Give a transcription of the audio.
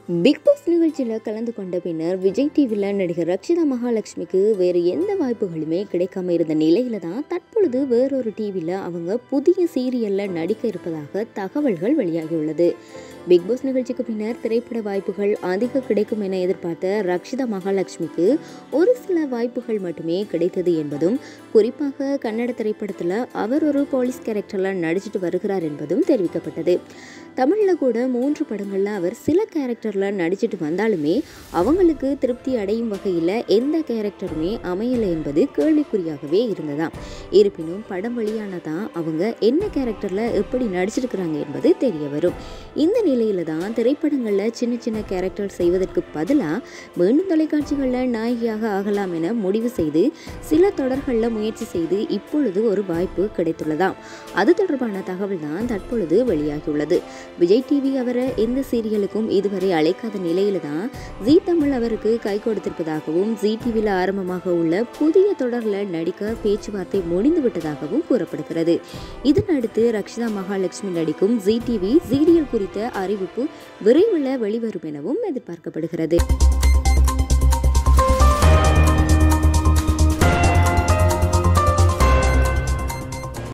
big pass நிகழ்ச்சியில் கலந்து கொண்ட பின்னர் விஜய் டிவியில் நடிகர் ரக்ஷிதா மகாலட்சுமிக்கு வேறு எந்த வாய்ப்புகளுமே கிடைக்காம இருந்த நிலையில தான் தற்பொழுது வேறொரு டிவியில் அவங்க புதிய சீரியலில் நடிக்க இருப்பதாக தகவல்கள் வெளியாகியுள்ளது பிக் பாஸ் நிகழ்ச்சிக்கு பின்னர் திரைப்பட வாய்ப்புகள் அதிக கிடைக்கும் என எதிர்பார்த்த ரக்ஷிதா மகாலட்சுமிக்கு ஒரு சில வாய்ப்புகள் மட்டுமே கிடைத்தது என்பதும் குறிப்பாக கன்னட திரைப்படத்தில் அவர் ஒரு போலீஸ் கேரக்டரில் நடிச்சிட்டு வருகிறார் என்பதும் தெரிவிக்கப்பட்டது தமிழில் கூட மூன்று படங்களில் அவர் சில கேரக்டரில் நடிச்சிட்டு வந்தாலுமே அவங்களுக்கு திருப்தி அடையும் வகையில் எந்த கேரக்டருமே அமையலை என்பது கேள்விக்குறியாகவே இருந்ததாம் இருப்பினும் படம் வெளியானதான் அவங்க என்ன கேரக்டரில் எப்படி நடிச்சிருக்கிறாங்க என்பது தெரிய வரும் இந்த நிலையில தான் திரைப்படங்களில் சின்ன சின்ன கேரக்டர் செய்வதற்கு பதிலாக மீண்டும் தொலைக்காட்சிகளில் நாயகியாக ஆகலாம் என முடிவு செய்து சில தொடர்களில் முயற்சி செய்து இப்பொழுது ஒரு வாய்ப்பு கிடைத்துள்ளதாம் அது தொடர்பான தகவல் தான் தற்பொழுது வெளியாகியுள்ளது விஜய் டிவி அவரை எந்த சீரியலுக்கும் இதுவரை அழைக்காத நிலையில தான் ஜீ தமிழ் அவருக்கு கை கொடுத்திருப்பதாகவும் ஜீ டிவியில் ஆரம்பமாக உள்ள புதிய தொடரில் நடிக்க பேச்சுவார்த்தை முடிந்து விட்டதாகவும் கூறப்படுகிறது இதனடுத்து ரக்ஷிதா மகாலட்சுமி நடிக்கும் ஜீ டிவி சீரியல் குறித்த அறிவிப்பு விரைவில் வெளிவரும் எனவும் எதிர்பார்க்கப்படுகிறது